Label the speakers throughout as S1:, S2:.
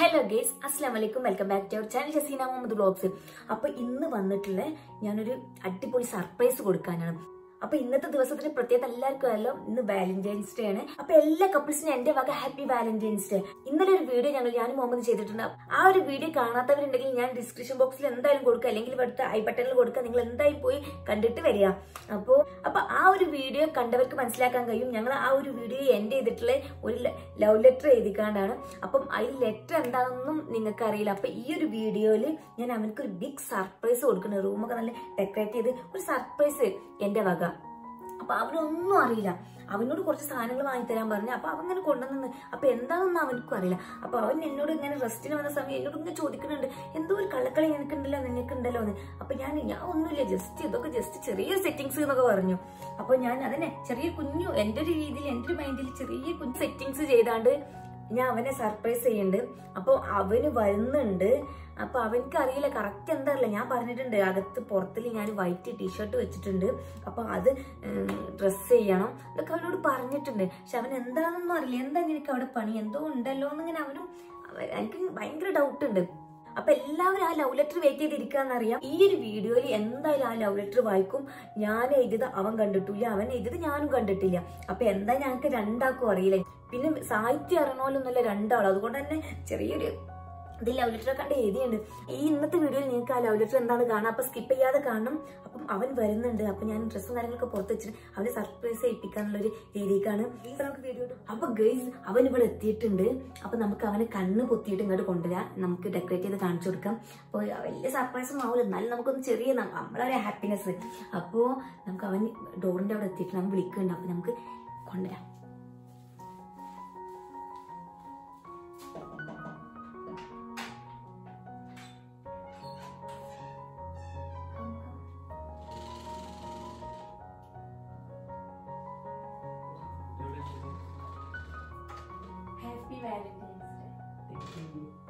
S1: Hello guys അസ്ലാം വലൈക്കും welcome back to our channel Jaseena Muhammad blogs അപ്പൊ ഇന്ന് വന്നിട്ടുള്ള ഞാനൊരു അടിപൊളി സർപ്രൈസ് കൊടുക്കാനാണ് അപ്പൊ ഇന്നത്തെ ദിവസത്തിന് പ്രത്യേകത എല്ലാവർക്കും അറിയാലോ ഇന്ന് വാലന്റൈൻസ് ഡേ ആണ് അപ്പൊ എല്ലാ കപ്പിൾസിനും എന്റെ വക ഹാപ്പി വാലന്റൈൻസ് ഡേ ഇന്നലെ ഒരു വീഡിയോ ഞങ്ങൾ ഞാൻ മുഹമ്മദ് ചെയ്തിട്ടുണ്ട് ആ ഒരു വീഡിയോ കാണാത്തവരുണ്ടെങ്കിൽ ഞാൻ ഡിസ്ക്രിപ്ഷൻ ബോക്സിൽ എന്തായാലും കൊടുക്കുക അല്ലെങ്കിൽ ഇവിടുത്തെ ഐ ബട്ടണിൽ കൊടുക്കുക നിങ്ങൾ എന്തായാലും പോയി കണ്ടിട്ട് വരിക അപ്പോ അപ്പൊ ആ ഒരു വീഡിയോ കണ്ടവർക്ക് മനസ്സിലാക്കാൻ കഴിയും ഞങ്ങൾ ആ ഒരു വീഡിയോ എൻഡ് ചെയ്തിട്ടുള്ള ഒരു ലവ് ലെറ്റർ എഴുതിക്കാണ്ടാണ് അപ്പം അതിൽ ലെറ്റർ എന്താണെന്നും നിങ്ങൾക്ക് അറിയില്ല അപ്പൊ ഈ ഒരു വീഡിയോയിൽ ഞാൻ അവനക്ക് ഒരു ബിഗ് സർപ്രൈസ് കൊടുക്കുന്നത് റൂമൊക്കെ നല്ല ഡെക്കറേറ്റ് ചെയ്ത് ഒരു സർപ്രൈസ് എന്റെ വക അപ്പൊ അവനൊന്നും അറിയില്ല അവനോട് കുറച്ച് സാധനങ്ങൾ വാങ്ങിത്തരാൻ പറഞ്ഞു അപ്പൊ അവൻ ഇങ്ങനെ കൊണ്ടുവന്നു അപ്പൊ എന്താണെന്ന് അവനക്കും അറിയില്ല അപ്പൊ അവൻ എന്നോട് ഇങ്ങനെ റെസ്റ്റിന് വന്ന സമയം എന്നോട് ഇങ്ങനെ ചോദിക്കുന്നുണ്ട് എന്തോ ഒരു കള്ളക്കളി നിനക്കുണ്ടല്ലോ നിനക്കുണ്ടല്ലോ എന്ന് അപ്പൊ ഞാൻ ഞാൻ ഒന്നുമില്ല ജസ്റ്റ് ഇതൊക്കെ ജസ്റ്റ് ചെറിയ സെറ്റിങ്സ് എന്നൊക്കെ പറഞ്ഞു അപ്പൊ ഞാൻ അതന്നെ ചെറിയ കുഞ്ഞു എന്റെ ഒരു രീതിയിൽ എന്റെ ഒരു മൈൻഡിൽ ചെറിയ കുഞ്ഞു സെറ്റിങ്സ് ചെയ്താണ്ട് ഞാൻ അവനെ സർപ്രൈസ് ചെയ്യുന്നുണ്ട് അപ്പോൾ അവന് വരുന്നുണ്ട് അപ്പൊ അവനക്ക് അറിയില്ല കറക്റ്റ് എന്താ അറിയില്ല ഞാൻ പറഞ്ഞിട്ടുണ്ട് അകത്ത് പുറത്തിൽ ഞാൻ വൈറ്റ് ടീഷർട്ട് വെച്ചിട്ടുണ്ട് അപ്പൊ അത് ഡ്രസ് ചെയ്യണം ഇതൊക്കെ അവനോട് പറഞ്ഞിട്ടുണ്ട് പക്ഷെ അവൻ എന്താണെന്നൊന്നും അറിയില്ല എന്താ നിനക്ക് അവിടെ പണി എന്തോ ഉണ്ടല്ലോ എന്നിങ്ങനെ അവനും അവ- എനിക്ക് ഭയങ്കര ഡൗട്ട് ഉണ്ട് അപ്പൊ എല്ലാവരും ആ ലവ് ലെറ്റർ വെയിറ്റ് ചെയ്തിരിക്കാന്നറിയാം ഈ ഒരു വീഡിയോയിൽ എന്തായാലും ആ ലവ് ലെറ്റർ വായിക്കും ഞാൻ എഴുതിയത് അവൻ കണ്ടിട്ടില്ല അവൻ എഴുതിയത് ഞാനും കണ്ടിട്ടില്ല അപ്പൊ എന്താ ഞങ്ങൾക്ക് രണ്ടാൾക്കും അറിയില്ല പിന്നെ സാഹിത്യം അറിയണമല്ലോന്നല്ല രണ്ടാളും അതുകൊണ്ട് തന്നെ ചെറിയൊരു ഇത് ലവ് ലെറ്റർ കണ്ട് എഴുതിയുണ്ട് ഈ ഇന്നത്തെ വീഡിയോയിൽ നിങ്ങൾക്ക് ആ ലവ് ലെറ്റർ എന്താണ് കാണാം അപ്പൊ സ്കിപ്പ് ചെയ്യാതെ കാണണം അപ്പം അവൻ വരുന്നുണ്ട് അപ്പൊ ഞാൻ ഡ്രസ്സും കാര്യങ്ങളൊക്കെ പുറത്ത് വെച്ചിട്ട് അവനെ സർപ്രൈസ് ചെയ്യിപ്പിക്കാനുള്ള ഒരു രീതിക്കാണ് ഇപ്പൊ നമുക്ക് വീഡിയോ അപ്പൊ ഗൈസ് അവൻ ഇവിടെ എത്തിയിട്ടുണ്ട് അപ്പൊ നമുക്ക് അവനെ കണ്ണ് പൊത്തിയിട്ട് ഇങ്ങോട്ട് കൊണ്ടുവരാം നമുക്ക് ഡെക്കറേറ്റ് ചെയ്ത് കാണിച്ചു കൊടുക്കാം അപ്പോൾ വലിയ സർപ്രൈസും ആവില്ല എന്നാലും നമുക്കൊന്ന് ചെറിയ ന- നമ്മളൊരു ഹാപ്പിനെസ് അപ്പോൾ നമുക്ക് അവൻ ഡോറിന്റെ അവിടെ എത്തിയിട്ട് നമ്മൾ വിളിക്കുന്നുണ്ട് അപ്പൊ നമുക്ക് കൊണ്ടുവരാം ഹാപ്പി വാലന്റൈൻസ് ഡേ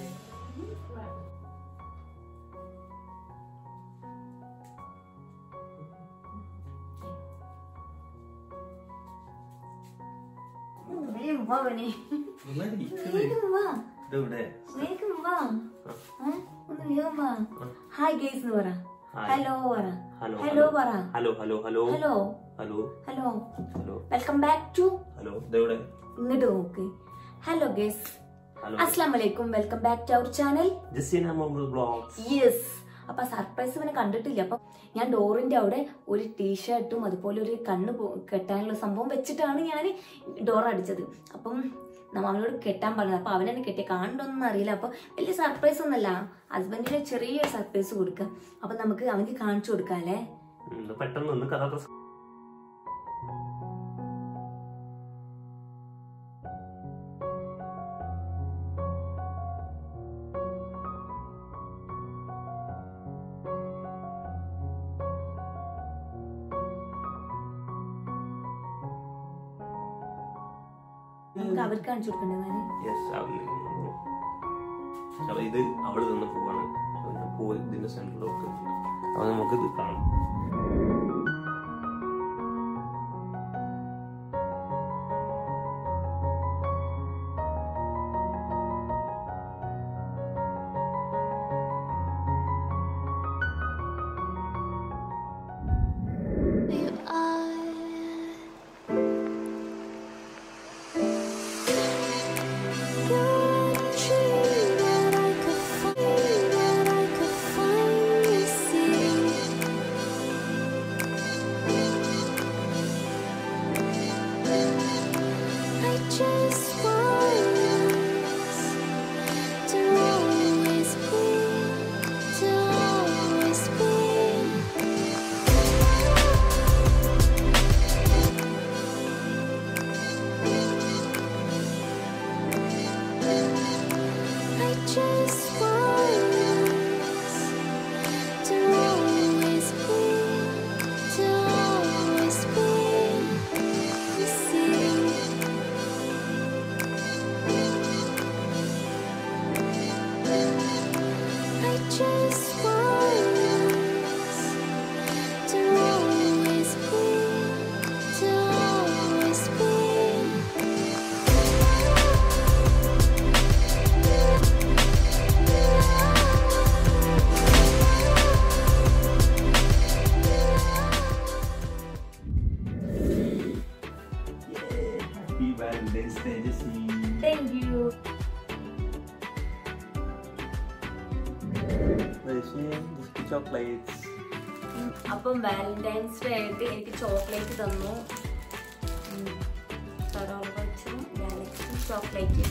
S1: വേഗം വാ അവനെ വേഗം വാ
S2: ഇതെവിടെ
S1: വേഗം വാ ഏ? ഒന്ന് വേഗം വാ ഹായ് ഗേസ് എന്ന് പറ
S2: ഹായ്.
S1: ഹലോ പറ
S2: ഹലോ
S1: ഹലോ പറ
S2: hello hello hello
S1: hello
S2: hello
S1: hello
S2: hello
S1: welcome back to
S2: hello ഇതെവിടെ
S1: ഇങ്ങോട്ട് നോക്ക് ഹലോ ഗേസ്
S2: ഹലോ
S1: അസ്സാം വലൈക്കും welcome back to our channel
S2: Jaseena Muhammad blogs
S1: yes അപ്പൊ സർപ്രൈസ് ഇവനെ കണ്ടിട്ടില്ല അപ്പൊ ഞാൻ ഡോറിന്റെ അവിടെ ഒരു ടീഷർട്ടും അതുപോലെ ഒരു കണ്ണ് പോ- കെട്ടാനുള്ള സംഭവം വെച്ചിട്ടാണ് ഞാൻ ഡോർ അടിച്ചത് അപ്പം നമ്മ അവനോട് കെട്ടാൻ പറഞ്ഞത് അപ്പൊ അവനെന്നെ കെട്ടിയ കാണണ്ടൊന്നും അറിയില്ല അപ്പൊ വലിയ സർപ്രൈസ് ഒന്നല്ല ഹസ്ബൻഡിന് ചെറിയൊരു സർപ്രൈസ് കൊടുക്കാം അപ്പൊ നമുക്ക് അവനിക്ക് കാണിച്ചു കൊടുക്കാം അല്ലേ
S2: പെട്ടെന്ന് ഒന്ന് കഥ പ്രസ-
S1: നമുക്ക് അവർക്ക് കാണിച്ചു കൊടുക്കണ്ടേ എന്നാല്
S2: Yes, അവന് അപ്പൊ ഇത് അവള് നിന്ന് പോവാണ് അപ്പൊ ഞാൻ പൂ ഇതിന്റെ സെന്ററിലോട്ട് അപ്പൊ നമുക്ക് ഇത് കാണാം
S3: You are. You're a dream that I could find, that I could finally see.
S2: Chocolates
S1: ഉം, അപ്പം വാലന്റൈൻസ് ഡേ ആയിട്ട് എനിക്ക് ചോക്ലേറ്റ് തന്നു ഫെറോബച്ചും ഗാലക്സി ചോക്ലേറ്റ്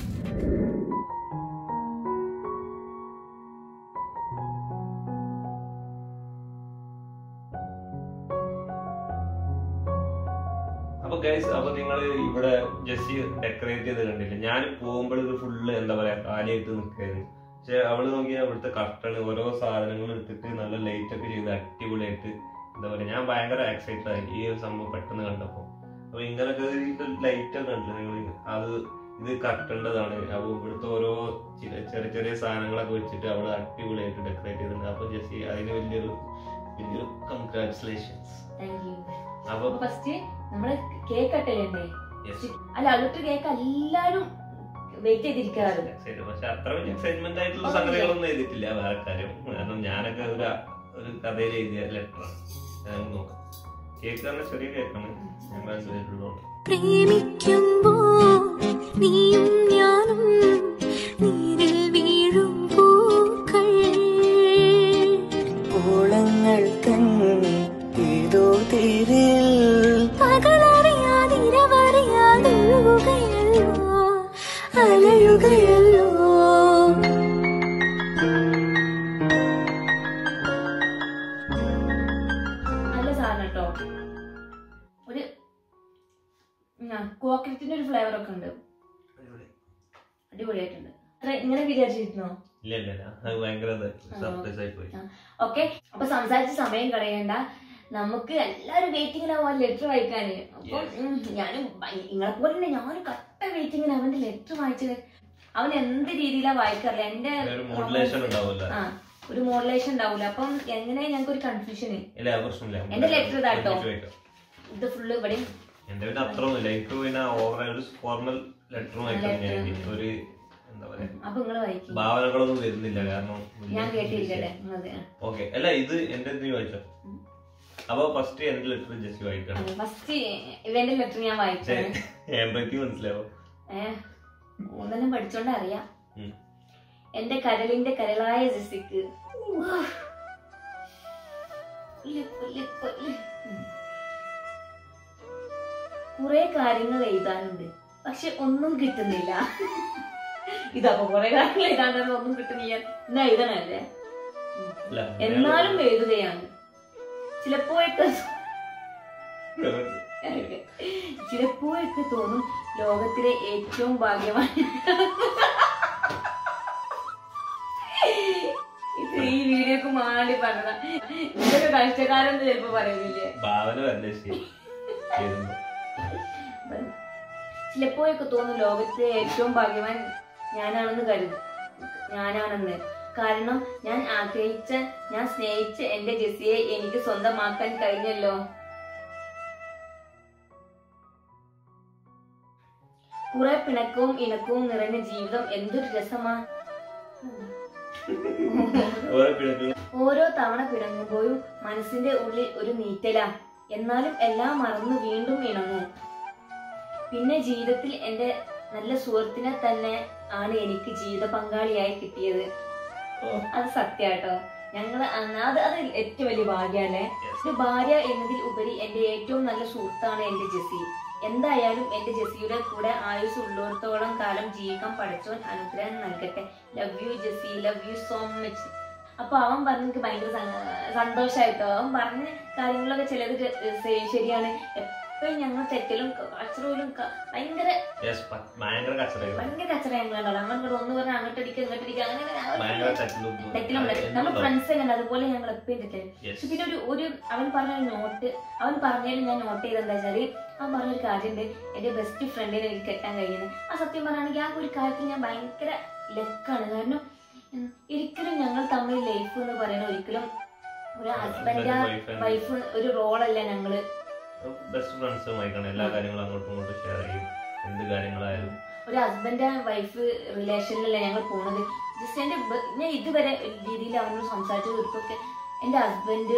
S2: അപ്പൊ ഗൈസ് അപ്പൊ നിങ്ങൾ ഇവിടെ ജസ്റ്റ് ഡെക്കറേറ്റ് ചെയ്ത് കണ്ടില്ല ഞാൻ പോകുമ്പോൾ ഇത് ഫുള്ള് എന്താ പറയാ കാലിയായിട്ട് നിൽക്കായിരുന്നു പക്ഷെ അവള് നോക്കിയാൽ ഇവിടുത്തെ കർട്ടൺ ഓരോ സാധനങ്ങൾ എടുത്തിട്ട് നല്ല ലൈറ്റ് ഒക്കെ ചെയ്ത് അടിപൊളിയായിട്ട് എന്താ പറയാ ഞാൻ ഭയങ്കര എക്സൈറ്റഡ് ആയി ഈ ഒരു സംഭവം പെട്ടെന്ന് കണ്ടപ്പോ അപ്പൊ ഇങ്ങനൊക്കെ ഇത് ലൈറ്റ് ഒക്കെ കണ്ടില്ല നിങ്ങൾ അത് ഇത് കട്ടേണ്ടതാണ് അപ്പൊ ഇവിടുത്തെ ഓരോ ചി- ചെറിയ ചെറിയ സാധനങ്ങളൊക്കെ വെച്ചിട്ട് അവള് അടിപൊളിയായിട്ട് ഡെക്കറേറ്റ് ചെയ്തിട്ടുണ്ട് അപ്പൊ ജസ്റ്റ് അതിന് വലിയൊരു വലിയൊരു കൺഗ്രാറ്റുലേഷൻസ്
S1: താങ്ക് യു
S2: അപ്പൊ
S1: ഫസ്റ്റ് നമ്മള് കേക്ക് കട്ടലുണ്ടേ
S2: yes.
S1: അല്ല അവിടുത്തെ കേക്ക് എല്ലാരും വെയിറ്റ് ചെയ്തിരിക്കാറ്
S2: ശരി പക്ഷെ അത്ര വലിയ എക്സൈറ്റ്മെന്റ് ആയിട്ടുള്ള സംഗതികളൊന്നും എഴുതിയിട്ടില്ല വേറെ കാര്യം കാരണം ഞാനൊക്കെ ഒരു ഒരു കഥയിൽ എഴുതിയ ലെറ്ററാണ് നമുക്ക് നോക്കാം കേക്ക് തന്നെ ചെറിയ കേക്കാണ് ഞാൻ ബാംഗ്ലൂരിലുള്ളതുകൊണ്ട്
S3: പ്രേമിക്കുമ്പോ നീയും ഞാനും നീരിൽ വീഴും പൂക്കൾ
S4: ഓളങ്ങൾ തൻ ഏതോ തീരിൽ
S3: പകലറിയാതിരവറിയാതൊഴുകുകയല്ലോ അലയുകയല്ലോ
S1: നല്ല സാധനം കേട്ടോ ഒരു കോക്കനറ്റിന്റെ ഒരു ഫ്ലേവർ ഒക്കെ ഉണ്ട് അടിപൊളിയായിട്ടുണ്ട് അത്ര ഇങ്ങനെ വിചാരിച്ചിരുന്നോ
S2: ഇല്ല ഇല്ല ഇല്ല അത് ഭയങ്കര സർപ്രൈസ് ആയി പോയി
S1: ഓക്കെ അപ്പൊ സംസാരിച്ച് സമയം കളയണ്ട നമുക്ക് എല്ലാരും വെയിറ്റിങ്ങിലാവും ലെറ്റർ വായിക്കാന് അപ്പൊ ഉം, ഞാനും നിങ്ങളെ പോലെ തന്നെ ഞാനും കട്ട വെയിറ്റിങ്ങിന് അവന്റെ ലെറ്റർ വായിച്ചത് അവൻ എന്ത് രീതിയിലാ വായിക്കാറില്ല എന്റെ
S2: ഒരു മോഡുലേഷൻ ഉണ്ടാവില്ല
S1: ആ ഒരു മോഡുലേഷൻ ഉണ്ടാവൂല അപ്പം എങ്ങനെ ഞങ്ങൾക്ക് ഒരു കൺഫ്യൂഷന്
S2: ഇല്ല അത് പ്രശ്നമില്ല
S1: എന്റെ letter ഇതാട്ടോ.
S2: ഒരുമിച്ച് വായിക്കാം.
S1: ഇത് ഫുള്ള് ഇവിടെ
S2: എന്റെ പിന്നെ അത്ര ഒന്നുമില്ല എനിക്ക് പിന്നെ ഓവർ ഒരു ഫോർമൽ ലെറ്റർ വായിക്കാൻ ഞാൻ
S1: Letter.
S2: എഴുതി. ഒരു എന്താ പറയാ
S1: അപ്പൊ നിങ്ങള് വായിക്കും
S2: ഭാവനകളൊന്നും വരുന്നില്ല കാരണം
S1: ഞാൻ കേട്ടിരിക്കട്ടെ നിങ്ങളത്
S2: ഓക്കെ അല്ല ഇത് എന്റെ നീ വായിച്ചോ അപ്പൊ ഫസ്റ്റ് എന്റെ ലെറ്റർ ജസ്റ്റ് വായിക്കണം
S1: ഫസ്റ്റ് ഇവന്റെ ലെറ്റർ ഞാൻ വായിച്ചത്
S2: ഏമ്പയ്ക്ക് മനസ്സിലാവോ
S1: ഏഹ് മൂന്നെണ്ണം പഠിച്ചോണ്ട് അറിയാം
S2: ഉം.
S1: എന്റെ കരളിന്റെ കരളായ ജസിക്ക് കുറെ കാര്യങ്ങൾ എഴുതാനുണ്ട് പക്ഷെ ഒന്നും കിട്ടുന്നില്ല ഇതപ്പൊ കുറെ കാര്യങ്ങൾ എഴുതാണ്ട് ഒന്നും കിട്ടുന്നില്ല എന്നാ എഴുതണല്ലേ ഉം.
S2: അല്ല
S1: എന്നാലും എഴുതുകയാണ് ചിലപ്പോഴൊക്കെ ചിലപ്പോഴൊക്കെ തോന്നും ലോകത്തിലെ ഏറ്റവും ഭാഗ്യവാൻ ഇത് ഈ വീഡിയോക്ക് മാണ്ടി പറഞ്ഞതാ ഇതൊക്കെ കഷ്ടകാലം ചിലപ്പോ പറയുന്നില്ലേ
S2: ഭാവന വരണ്ടേ ശരി എഴുതുമ്പോ.
S1: ചിലപ്പോഴൊക്കെ തോന്നും ലോകത്തിലെ ഏറ്റവും ഭാഗ്യവാൻ ഞാനാണെന്ന് കരുതും ഞാനാണെന്ന് കാരണം ഞാൻ ആഗ്രഹിച്ച ഞാൻ സ്നേഹിച്ച എന്റെ ജെസിയെ എനിക്ക് സ്വന്തമാക്കാൻ കഴിഞ്ഞല്ലോ കുറെ പിണക്കവും ഇണക്കവും നിറഞ്ഞ ജീവിതം എന്തൊരു രസമാ
S2: ഓരോ പിഴക്കും
S1: ഓരോ തവണ പിണങ്ങുമ്പോഴും മനസ്സിന്റെ ഉള്ളിൽ ഒരു നീറ്റല എന്നാലും എല്ലാം മറന്നു വീണ്ടും ഇണങ്ങും പിന്നെ ജീവിതത്തിൽ എന്റെ നല്ല സുഹൃത്തിനെ തന്നെ ആണ് എനിക്ക് ജീവിത പങ്കാളിയായി കിട്ടിയത് അത് സത്യാട്ടോ ഞങ്ങൾ അത് അത് ഏറ്റവും വലിയ ഭാഗ്യല്ലേ ഒരു ഭാര്യ എന്നതിൽ ഉപരി എന്റെ ഏറ്റവും നല്ല സുഹൃത്താണ് എന്റെ ജെസി എന്തായാലും എന്റെ ജെസിയുടെ കൂടെ ആയുസ് ഉള്ളിടത്തോളം കാലം ജീവിക്കാൻ പഠിച്ചോൻ അനുഗ്രഹം നൽകട്ടെ love you Jessy love you so much അപ്പൊ അവൻ പറഞ്ഞ എനിക്ക് ഭയങ്കര സ- സന്തോഷായിട്ടോ അവൻ പറഞ്ഞ കാര്യങ്ങളൊക്കെ ചിലത് ജ- ശ- ശരിയാണ് എപ്പോഴും ഞങ്ങൾ തെറ്റലും കച്ചറയിലും ക- ഭയങ്കര
S2: യെസ് ഭയങ്കര കച്ചറകൾ
S1: ഭയങ്കര കച്ചറ ഞങ്ങളുണ്ടല്ലോ അവൻ ഇങ്ങോട്ട് ഒന്ന് പറഞ്ഞാൽ അങ്ങോട്ടടിക്കുക ഇങ്ങോട്ടടിക്കുക അങ്ങനെ അങ്ങനെ
S2: ഭയങ്കര തെറ്റിലും
S1: തെറ്റിലും നമ്മൾ ഫ്രണ്ട്സ് എങ്ങനെ അതുപോലെ ഞങ്ങൾ എപ്പോഴും തെറ്റലും
S2: Yes.
S1: പക്ഷെ പിന്നെ ഒരു ഒരു അവൻ പറഞ്ഞ ഒരു നോട്ട് അവൻ പറഞ്ഞതിൽ ഞാൻ നോട്ട് ചെയ്തെന്താ വെച്ചാല് അവൻ പറഞ്ഞൊരു കാര്യമുണ്ട് എന്റെ ബെസ്റ്റ് ഫ്രണ്ടിനെ എനിക്ക് കെട്ടാൻ കഴിയുന്നത് ആ സത്യം പറയുകയാണെങ്കിൽ ആ ഒരു കാര്യത്തിൽ ഞാൻ ഭയങ്കര ലക്കാണ് കാരണം ഉം, ഒരിക്കലും ഞങ്ങൾ തമ്മിൽ ലൈഫ് എന്ന് പറയുന്ന ഒരിക്കലും ഒരു ഹസ്ബൻഡ് വൈഫ് ഒരു റോളല്ല ഞങ്ങള്
S2: ബെസ്റ്റ് ഫ്രണ്ട്സുമായിക്കാണ് എല്ലാ കാര്യങ്ങളും അങ്ങോട്ടും ഇങ്ങോട്ടും ഷെയർ ചെയ്യും എന്ത് കാര്യങ്ങളായാലും
S1: ഒരു ഹസ്ബൻഡ് ആൻഡ് വൈഫ് റിലേഷനിലല്ല ഞങ്ങൾ പോണത് ജസ്റ്റ് എന്റെ ബ- ഞാൻ ഇതുവരെ ഒരു രീതിയിൽ അവനോട് സംസാരിച്ചു തീർക്കൊക്കെ എന്റെ ഹസ്ബൻഡ്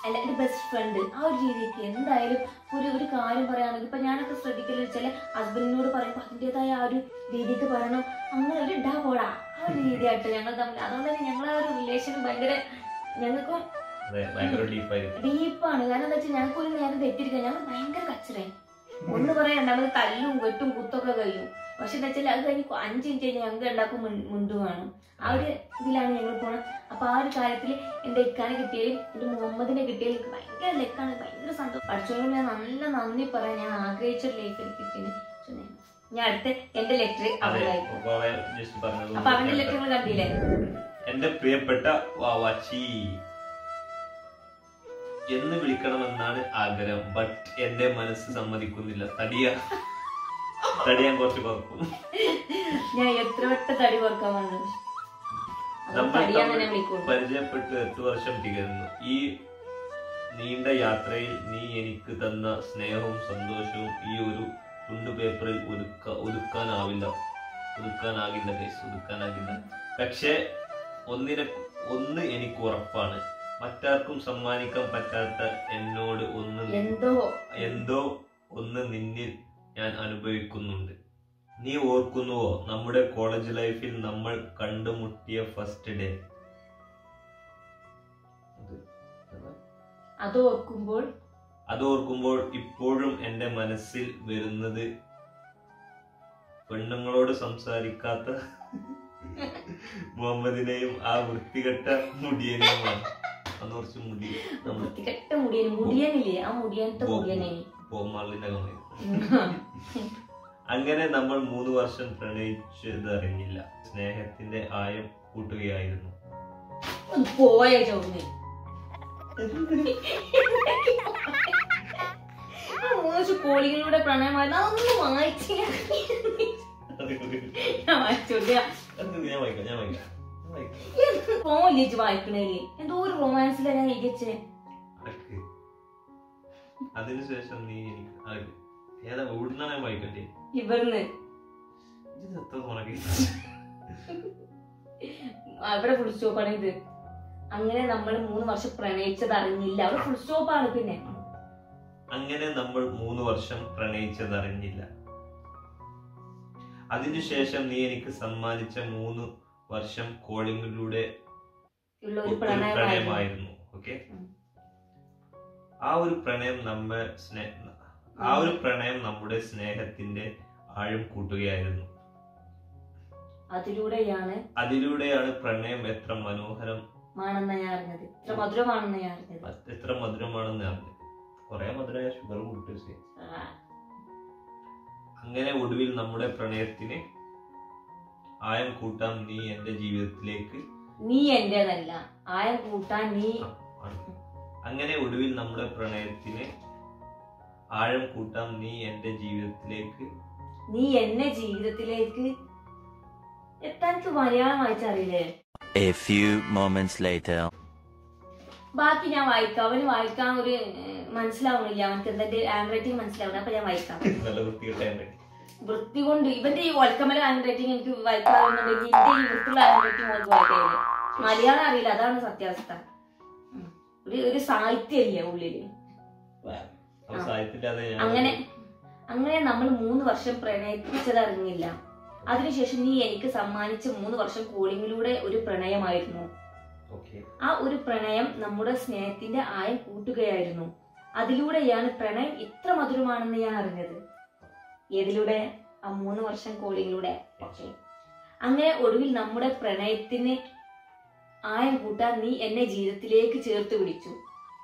S1: അല്ല എന്റെ ബെസ്റ്റ് ഫ്രണ്ട് ആ ഒരു രീതിക്ക് എന്തായാലും ഒരു ഒരു കാര്യം പറയുകയാണെങ്കിൽ ഇപ്പൊ ഞാനൊക്കെ ശ്രദ്ധിക്കല് വെച്ചാൽ ഹസ്ബൻഡിനോട് പറയുമ്പോൾ അതിൻ്റെതായ ആ ഒരു രീതിക്ക് പറയണം അങ്ങനെ ഒരു ഇടാ പോടാ ആ ഒരു രീതിയായിട്ട് ഞങ്ങൾ തമ്മിൽ അതുകൊണ്ട് തന്നെ ഞങ്ങൾ ആ ഒരു റിലേഷൻ ഭയങ്കര ഞങ്ങൾക്കും
S2: അതെ ഭയങ്കര ഡീപ്പായിരുന്നു
S1: ഡീപ്പാണ് കാരണം എന്താ വെച്ചാൽ ഞങ്ങൾക്ക് ഒരു നേരം തെറ്റിരിക്കുക ഞങ്ങൾ ഭയങ്കര കച്ചറേ ഒന്ന് പറയാൻ രണ്ടാമത് തല്ലും വെട്ടും കുത്തൊക്കെ കഴിയും പക്ഷെ എന്താ വെച്ചാൽ അത് കഴിഞ്ഞ് അഞ്ച് മിനിറ്റ് കഴിഞ്ഞ് ഞങ്ങൾക്ക് ഉണ്ടാക്കും മുണ്ടു വേണം ആ ഒരു ഇതിലാണ് ഞങ്ങൾ പോണത് അപ്പൊ ആ ഒരു കാര്യത്തിൽ എന്റെ ഇക്കാനെ കിട്ടിയാലും എന്റെ മുഹമ്മദിനെ കിട്ടിയാലും എനിക്ക് ഭയങ്കര ലെക്കാണ് ഭയങ്കര സന്തോഷം പഠിച്ചോളം ഞാൻ നല്ല നന്ദി പറയാൻ ഞാൻ ആഗ്രഹിച്ച ഒരു ലൈഫ് എനിക്ക് കിട്ടിയത് പക്ഷെ ഞാൻ- ഞാൻ അടുത്ത എന്റെ ലെറ്റർ
S2: അതെ
S1: അവളായിരിക്കും
S2: അപ്പൊ അവൻ just പറഞ്ഞത്
S1: അപ്പൊ അവന്റെ ലെറ്റർ നിങ്ങൾ കണ്ടില്ലേ
S2: എന്റെ പ്രിയപ്പെട്ട വാവാച്ചി എന്ന് വിളിക്കണമെന്നാണ് ആഗ്രഹം ബട്ട് എന്റെ മനസ്സ് സമ്മതിക്കുന്നില്ല തടിയ തടിയാൻ കുറച്ച് കുറക്കും
S1: ഞാൻ എത്ര വട്ടം തടി കുറക്കാൻ വന്നു അത്
S2: നമ്മൾ
S1: തടിയാന്ന്
S2: തമ്മിൽ
S1: തന്നെ വിളിക്കുള്ളൂ
S2: പരിചയപ്പെട്ട് എട്ട് വർഷം തികയുന്നു ഈ നീണ്ട യാത്രയിൽ നീ എനിക്ക് തന്ന സ്നേഹവും സന്തോഷവും ഈ ഒരു തുണ്ടു പേപ്പറിൽ ഒതുക്ക ഒതുക്കാനാവില്ല ഒതുക്കാനാകില്ല കേസ് ഒതുക്കാനാകില്ല പക്ഷേ ഒന്നിനെ ഒന്ന് എനിക്ക് ഉറപ്പാണ് മറ്റാർക്കും സമ്മാനിക്കാൻ പറ്റാത്ത എന്നോട് ഒന്ന് നി-
S1: എന്തോ
S2: എന്തോ ഒന്ന് നിന്നിൽ ഞാൻ അനുഭവിക്കുന്നുണ്ട് നീ ഓർക്കുന്നുവോ നമ്മുടെ കോളേജ് ലൈഫിൽ നമ്മൾ കണ്ടുമുട്ടിയ ഫസ്റ്റ് ഡേ
S1: അത് ഓർക്കുമ്പോൾ
S2: അത് ഓർക്കുമ്പോൾ ഇപ്പോഴും എൻ്റെ മനസ്സിൽ വരുന്നത് പെണ്ണുങ്ങളോട് സംസാരിക്കാത്ത മുഹമ്മദിനെയും ആ വൃത്തികെട്ട മുടിയനെയുമാണ് അന്ന് കുറച്ച് മുടി നമ്മൾ
S1: വൃത്തികെട്ട മുടിയൻ മുടിയനില്ലേ ആ മുടിയനത്തെ
S2: ബോ-
S1: മുടിയനെ
S2: ബോമാളിന്റെ കമ്മി അങ്ങനെ നമ്മൾ മൂന്ന് വർഷം പ്രണയിച്ചതറിഞ്ഞില്ല സ്നേഹത്തിന്റെ ആയം കൂട്ടുകയായിരുന്നു
S1: ഒന്ന് പോയ ചോദിച്ചു മൂന്ന് കോളികളുടെ പ്രണയമായിരുന്നു അതൊന്നും വായിച്ചില്ല ഞാൻ വായിച്ചോട്ടെ
S2: അത് ഞാൻ വായിക്കാം ഞാൻ വായിക്കാം ഞാൻ വായിക്കാം.
S1: പോലിച്ച് വായിക്കണേല് എന്തോ ഒരു റൊമാൻസിലാണ് ഞാൻ ഇരിച്ചേ
S2: അടക്ക്. അതിനുശേഷം നീ എനിക്ക് അടക്ക്. ഏതാ എവിടുന്നാണ് ഞാൻ വായിക്കണ്ടേ
S1: ഇവിടുന്ന്
S2: ഇത് എത്ര ഉണക്കി
S1: അവിടെ ഫുൾ സ്റ്റോപ്പാണ് ഇത് അങ്ങനെ നമ്മൾ മൂന്ന് വർഷം പ്രണയിച്ചത് അറിഞ്ഞില്ല അവിടെ ഫുൾ സ്റ്റോപ്പാണ് പിന്നെ
S2: അങ്ങനെ നമ്മൾ മൂന്ന് വർഷം പ്രണയിച്ചതറിഞ്ഞില്ല അതിനുശേഷം നീ എനിക്ക് സമ്മാനിച്ച മൂന്ന് വർഷം കോളിങ്ങിലൂടെ
S1: ഉള്ള ഒരു
S2: ഒരു
S1: പ്രണയമായിരുന്നു
S2: പ്രണയമായിരുന്നു ഓക്കെ
S1: ഉം.
S2: ആ ഒരു പ്രണയം നമ്മെ സ്നേ ആ ഒരു പ്രണയം നമ്മുടെ സ്നേഹത്തിന്റെ ആഴം കൂട്ടുകയായിരുന്നു
S1: അതിലൂടെയാണ്
S2: അതിലൂടെയാണ് പ്രണയം എത്ര മനോഹരം
S1: മാണെന്ന് ഞാൻ അറിഞ്ഞത് ഇത്ര മധുരമാണെന്ന് ഞാൻ അറിഞ്ഞത്
S2: എത്ര മധുരമാണെന്ന് അറിഞ്ഞത് കുറെ മധുരമായ ഷുഗർ കൂട്ടി
S1: ആ,
S2: അങ്ങനെ ഒടുവിൽ നമ്മുടെ പ്രണയത്തിന് ആയം കൂട്ടാൻ നീ എന്റെ ജീവിതത്തിലേക്ക്
S1: നീ എന്റേതല്ല ആയം കൂട്ടാൻ നീ
S2: ആണ്. അങ്ങനെ ഒടുവിൽ നമ്മുടെ പ്രണയത്തിന് ആഴം കൂട്ടാൻ നീ എന്റെ ജീവിതത്തിലേക്ക്
S1: നീ എന്നെ ജീവിതത്തിലേക്ക് എത്താൻ എനിക്ക് Malayalam വായിച്ചറിയില്ലേ
S5: A few moments later.
S1: ബാക്കി ഞാൻ വായിക്കാം അവന് വായിക്കാൻ ഒരു ഏഹ്, മനസ്സിലാവണില്ല അവനക്ക് എന്താ ഹാൻഡ് റൈറ്റിംഗ് മനസ്സിലാവണം അപ്പൊ ഞാൻ വായിക്കാം
S2: നല്ല വൃത്തികെട്ട
S1: വൃത്തി കൊണ്ട് ഇവന്റെ ഈ ഒലക്കമല ഹാൻഡ് റൈറ്റിംഗ് എനിക്ക് വായിക്കാറുണ്ടെങ്കിൽ ഇന്റെ ഈ വൃത്തിയുള്ള ഹാൻഡ് റൈറ്റിംഗ് ഓർക്ക് വായിക്കാറില്ല മലയാളം അറിയില്ല അതാണ് സത്യാവസ്ഥ ഉം. ഒരു ഒരു സാഹിത്യമില്ല ഉള്ളില്
S2: അപ്പൊ സാഹിത്യമില്ലാതെ ഞാൻ
S1: അങ്ങനെ അങ്ങനെ നമ്മൾ മൂന്ന് വർഷം പ്രണയിച്ചതറിഞ്ഞില്ല അതിനുശേഷം നീ എനിക്ക് സമ്മാനിച്ച മൂന്ന് വർഷം കോളിങ്ങിലൂടെ ഒരു പ്രണയമായിരുന്നു
S2: ഓക്കെ
S1: ആ ഒരു പ്രണയം നമ്മുടെ സ്നേഹത്തിന്റെ ആയം കൂട്ടുകയായിരുന്നു അതിലൂടെയാണ് പ്രണയം ഇത്ര മധുരമാണെന്ന് ഞാൻ അറിഞ്ഞത് ഏതിലൂടെ ആ മൂന്ന് വർഷം കോളിങ്ങിലൂടെ ഓക്കെ അങ്ങനെ ഒടുവിൽ നമ്മുടെ പ്രണയത്തിന് ആയം കൂട്ടാൻ നീ എന്നെ ജീവിതത്തിലേക്ക് ചേർത്ത് പിടിച്ചു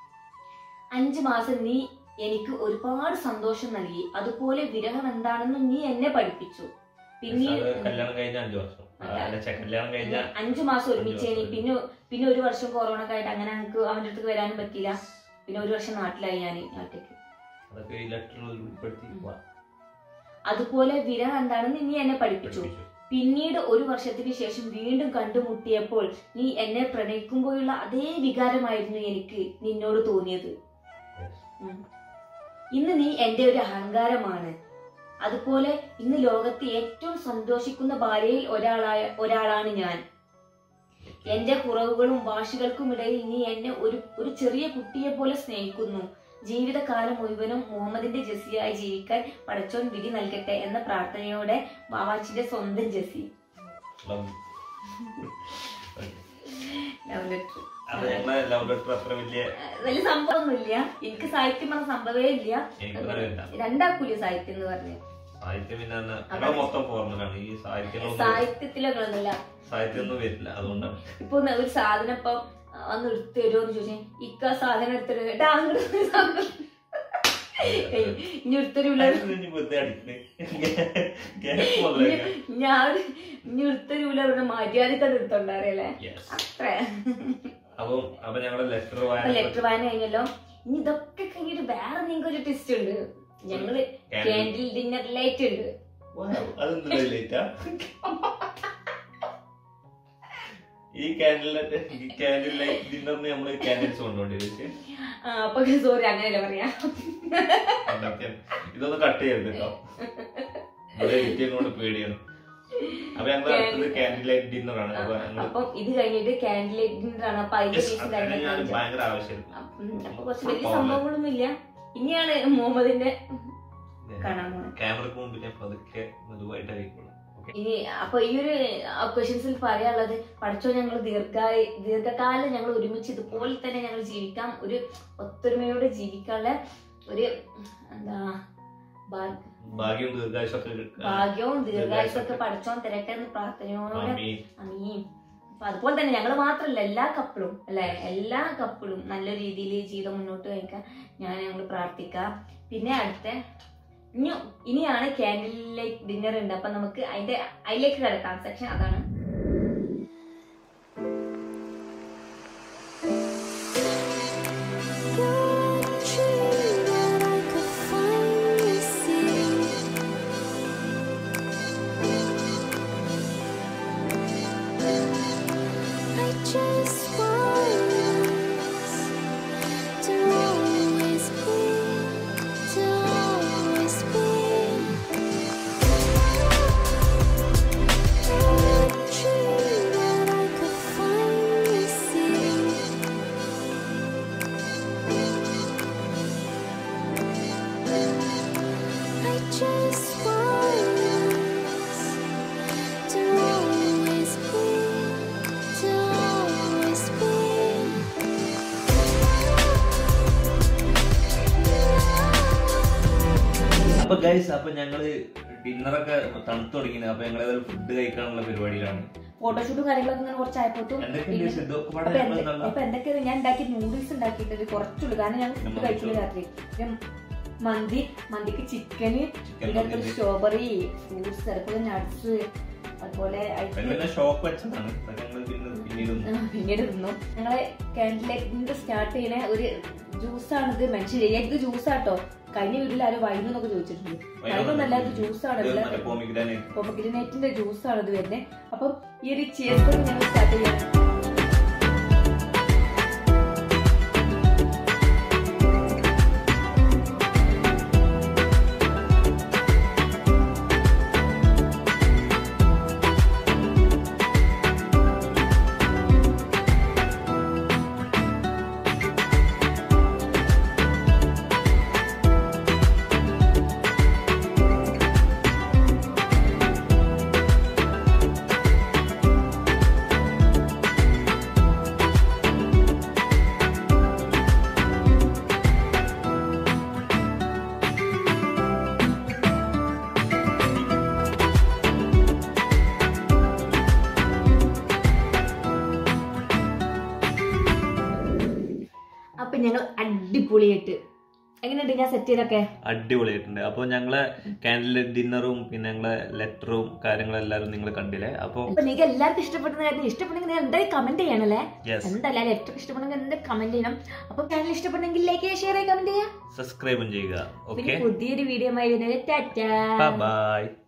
S1: അഞ്ചു മാസം നീ എനിക്ക് ഒരുപാട് സന്തോഷം നൽകി അതുപോലെ വിരഹം എന്താണെന്ന് നീ എന്നെ പഠിപ്പിച്ചു പിന്നീട്
S2: കല്യാണം കഴിഞ്ഞ അഞ്ചു വർഷം ആ, അല്ല, ഛെ, കല്യാണം കഴിഞ്ഞ
S1: അഞ്ചു മാസം ഒരുമിച്ച്
S2: അഞ്ച്
S1: ഇനി
S2: വർഷം.
S1: പിന്നെ പിന്നെ ഒരു വർഷം കൊറോണ ഒക്കെ ആയിട്ട് അങ്ങനെ ഞങ്ങൾക്ക് അവന്റെ അടുത്ത് വരാനും പറ്റില്ല പിന്നെ ഒരു വർഷം നാട്ടിലായി ഞാൻ നാട്ടിലേക്ക്
S2: അതൊക്കെ ഈ ലെറ്ററിൽ ഉൾപ്പെടുത്തി
S1: ഉം.
S2: വാ,
S1: അതുപോലെ വിരഹം എന്താണെന്ന് നീ എന്നെ പഠിപ്പിച്ചു
S2: പഠിപ്പിച്ചു.
S1: പിന്നീട് ഒരു വർഷത്തിന് ശേഷം വീണ്ടും കണ്ടുമുട്ടിയപ്പോൾ നീ എന്നെ പ്രണയിക്കുമ്പോഴുള്ള അതേ വികാരമായിരുന്നു എനിക്ക് നിന്നോട് തോന്നിയത്
S2: Yes.
S1: ഉം. ഇന്ന് നീ എന്റെ ഒരു അഹങ്കാരമാണ് അതുപോലെ ഇന്ന് ലോകത്ത് ഏറ്റവും സന്തോഷിക്കുന്ന ഭാര്യയിൽ ഒരാളായ ഒരാളാണ് ഞാൻ എന്റെ കുറവുകളും വാശികൾക്കും ഇടയിൽ നീ എന്നെ ഒരു ഒരു ചെറിയ കുട്ടിയെ പോലെ സ്നേഹിക്കുന്നു ജീവിതകാലം മുഴുവനും മുഹമ്മദിന്റെ ജെസ്സിയായി ജീവിക്കാൻ പടച്ചോൻ വിധി നൽകട്ടെ എന്ന പ്രാർത്ഥനയോടെ വാവാച്ചിന്റെ സ്വന്തം ജെസ്സി
S2: Love.
S1: ലവ് ലെറ്റർ
S2: അത് ഞങ്ങളെ ലവ് ലെറ്റർ അത്ര വലിയ
S1: വലിയ സംഭവമൊന്നുമില്ല എനിക്ക് സാഹിത്യം പറഞ്ഞ സംഭവമേ ഇല്ല
S2: എനിക്ക് അറിയില്ല
S1: രണ്ടാക്കൂലിയ സാഹിത്യം എന്ന് പറഞ്ഞു
S2: സാഹിത്യം പിന്നെ അന്ന് ഞങ്ങളെ മൊത്തം ഫോർമലാണ് ഈ സാഹിത്യം
S1: സാഹിത്യത്തിലൊന്നുമില്ല
S2: സാഹിത്യം ഒന്നും വരില്ല അതുകൊണ്ടാണ്
S1: ഇപ്പൊ ഒന്ന് ഒരു സാധനം ഇപ്പൊ വന്ന് എടുത്തു തരുമോ എന്ന് ചോദിച്ചാൽ ഇക്ക സാധനം എടുത്തിട്ട് കേട്ടാ അങ്ങോട്ട് സാധനം ഇനി എടുത്തരൂല
S2: അതിന് ഇനി വെറുതെ അടിക്കണേ. ഗ്യാസ് മുതലാക്കുക.
S1: ഞാൻ ഇനി എടുത്തരൂല പറഞ്ഞ മര്യാദക്ക് അത് എടുത്തോണ്ടറിയല്ലേ
S2: Yes.
S1: അത്ര
S2: അപ്പം അപ്പൊ ഞങ്ങളെ ലെറ്റർ
S1: അപ്പൊ
S2: വായന
S1: ലെറ്റർ വായന കഴിഞ്ഞല്ലോ ഇനി ഇതൊക്കെ കഴിഞ്ഞിട്ട് വേറെ നിങ്ങൾക്ക് ഒരു ടെസ്റ്റ് ഉണ്ട് ഞങ്ങള് ക്യാൻഡിൽ ഡിന്നർ ലൈറ്റ് ഉണ്ട്
S2: അതെന്താ ലേറ്റാ ഈ ക്യാൻഡിൽ ഈ ക്യാൻഡിൽ ലൈറ്റ് ഡിന്നറിന് നമ്മള് ക്യാൻഡിൽസ് കൊണ്ടുപോണ്ടി
S1: ആ, അപ്പൊ സോറി അങ്ങനെയല്ല പറയാ
S2: ഇതൊന്ന് കട്ട് ചെയ്യരുത് കേട്ടോ ഇവിടെ എഡിറ്റ് ചെയ്യുന്നോണ്ട് പേടിയാണ് അപ്പൊ ഞങ്ങൾ അടുത്തത് ക്യാൻഡിൽ ലൈറ്റ് ഡിന്നർ ആണ് അപ്പൊ ഞങ്ങൾ
S1: അപ്പം ഇത് കഴിഞ്ഞിട്ട് ക്യാൻഡിൽ ലൈറ്റ് ഡിന്നർ ആണ് അപ്പൊ അതിന്റെ
S2: Yes,
S1: പീസ്
S2: അതിന്
S1: കാര്യങ്ങളൊക്കെ
S2: ഞാൻ
S1: കാണിച്ചു.
S2: ഭയങ്കര ആവശ്യം
S1: ഉം, അപ്പൊ കുറച്ച് വലിയ സംഭവങ്ങളൊന്നും ഇല്ല ഇനിയാണ് മുഹമ്മദിന്റെ കാണാൻ പോണത്
S2: ക്യാമറക്ക് മുമ്പിൽ ഞാൻ പതുക്കെ മെതുവായിട്ട് ആയിക്കോളും ഓക്കെ
S1: ഇനി അപ്പൊ ഈ ഒരു ക്വസ്റ്റ്യൻസിൽ പറയാനുള്ളത് പഠിച്ചോ ഞങ്ങൾ ദീർഘ ദീർഘകാലം ഞങ്ങൾ ഒരുമിച്ച് ഇതുപോലെ തന്നെ ഞങ്ങൾ ജീവിക്കാം ഒരു ഒത്തൊരുമയോടെ ജീവിക്കാനുള്ള ഒരു എന്താ ഭാ-
S2: ഭാഗ്യം ദീർഘായുസൊക്കെ
S1: ഭാഗ്യവും ദീർഘായുസൊക്കെ പഠിച്ചോൻ തരട്ടെ എന്ന് പ്രാർത്ഥനയോടെ
S2: ആമീൻ.
S1: അമീൻ അപ്പൊ അതുപോലെ തന്നെ ഞങ്ങൾ മാത്രമല്ല എല്ലാ കപ്പിളും അല്ലെ എല്ലാ കപ്പിളും നല്ല രീതിയിൽ ജീവിതം മുന്നോട്ട് നയിക്കാൻ ഞാൻ ഞങ്ങൾ പ്രാർത്ഥിക്കാം പിന്നെ അടുത്ത ഇനി ഇനിയാണ് ക്യാൻഡിൽ ലൈറ്റ് ഡിന്നർ ഉണ്ട് അപ്പൊ നമുക്ക് അതിന്റെ അതിലേക്ക് കിടക്കാം സെക്ഷൻ അതാണ്
S3: Just want us to always be, to always be. A dream that I could finally see. I just want us to always be, to always be.
S2: അപ്പൊ ഗൈസ് അപ്പൊ ഞങ്ങള് ഡിന്നറൊക്കെ തണുത്തു തുടങ്ങിയത് അപ്പൊ ഞങ്ങൾ ഫുഡ് കഴിക്കാനുള്ള പരിപാടിയിലാണ്
S1: ഫോട്ടോഷൂട്ടും കാര്യങ്ങളൊക്കെ ഇങ്ങനെ കുറച്ചായപ്പോട്ടും
S2: എന്തൊക്കെയുണ്ട് സിദ്ധു? ഒക്കെ പാടെ
S1: അപ്പൊ
S2: ഞങ്ങൾ
S1: എന്ത്-
S2: നല്ല-
S1: അപ്പൊ എന്തൊക്കെയാണ് ഞാൻ ഉണ്ടാക്കിയ നൂഡിൽസ് ഉണ്ടാക്കിയിട്ടത് കുറച്ചുള്ളൂ കാരണം ഞാൻ ഫുഡ്
S2: പിന്നെ
S1: കഴിച്ചില്ല രാത്രി പിന്നെ മന്തി മന്തിക്ക് ചിക്കന് പിന്നെ
S2: മന്തി.
S1: സ്ട്രോബെറി ഫ്രൂട്ട്സ് അതുപോലെ നട്ട്സ് അതുപോലെ ice cream.
S2: പിന്നെ ഷോപ്പ് വെച്ചതാണ് അതൊക്കെ ഞങ്ങൾ പിന്നെ പിന്നീട് ഒന്ന്
S1: ആ, പിന്നീട് തിന്നു ഞങ്ങളെ കാൻഡിലേറ്റിന്റെ സ്റ്റാർട്ട് ചെയ്യണ ഒരു ജ്യൂസാണിത് മെൻഷൻ ചെയ്യുക ഇത് ജ്യൂസാട്ടോ കഴിഞ്ഞ വീട്ടിൽ ആരും വൈനു എന്നൊക്കെ ചോദിച്ചിട്ടുണ്ട് വൈനൊന്നല്ല ഇത് ജ്യൂസാണ്
S2: ഇത്
S1: എല്ലാം
S2: മറ്റേ pomegranate.
S1: പൊമഗ്രിനേറ്റിന്റെ ജ്യൂസാണ് ഇത് വരുന്നത് അപ്പം ഈ ഒരു ചേർത്ത് ഞങ്ങൾ സ്റ്റാർട്ട് ചെയ്യാം അപ്പൊ ഞങ്ങൾ അടിപൊളിയായിട്ട് എങ്ങനെയുണ്ട് ഞാൻ സെറ്റ് ചെയ്തൊക്കെ
S2: അടിപൊളിയായിട്ടുണ്ട് അപ്പൊ ഞങ്ങളെ കാൻഡിൽ ഡിന്നറും പിന്നെ ഞങ്ങളെ ലെറ്ററും കാര്യങ്ങളെല്ലാരും നിങ്ങൾ കണ്ടില്ലേ അപ്പൊ
S1: അപ്പൊ നിങ്ങൾക്ക് എല്ലാവർക്കും ഇഷ്ടപ്പെടുന്ന കാര്യം ഇഷ്ടപ്പെടുന്നെങ്കിൽ നിങ്ങൾ എന്തായാലും കമന്റ് ചെയ്യണല്ലേ
S2: യെസ്
S1: എന്തായാലും ഏറ്റവും ഇഷ്ടപ്പെടുന്നെങ്കിൽ എന്താ കമന്റ് ചെയ്യണം അപ്പൊ ചാനൽ ഇഷ്ടപ്പെടുന്നെങ്കിൽ ലൈക്ക് ഷെയർ കമന്റ് ചെയ്യാം
S2: സബ്സ്ക്രൈബും ചെയ്യുക
S1: പിന്നെ
S2: ഓക്കെ
S1: പുതിയൊരു വീഡിയോ ആയി വരുന്നത് ടാറ്റാ
S2: ബൈ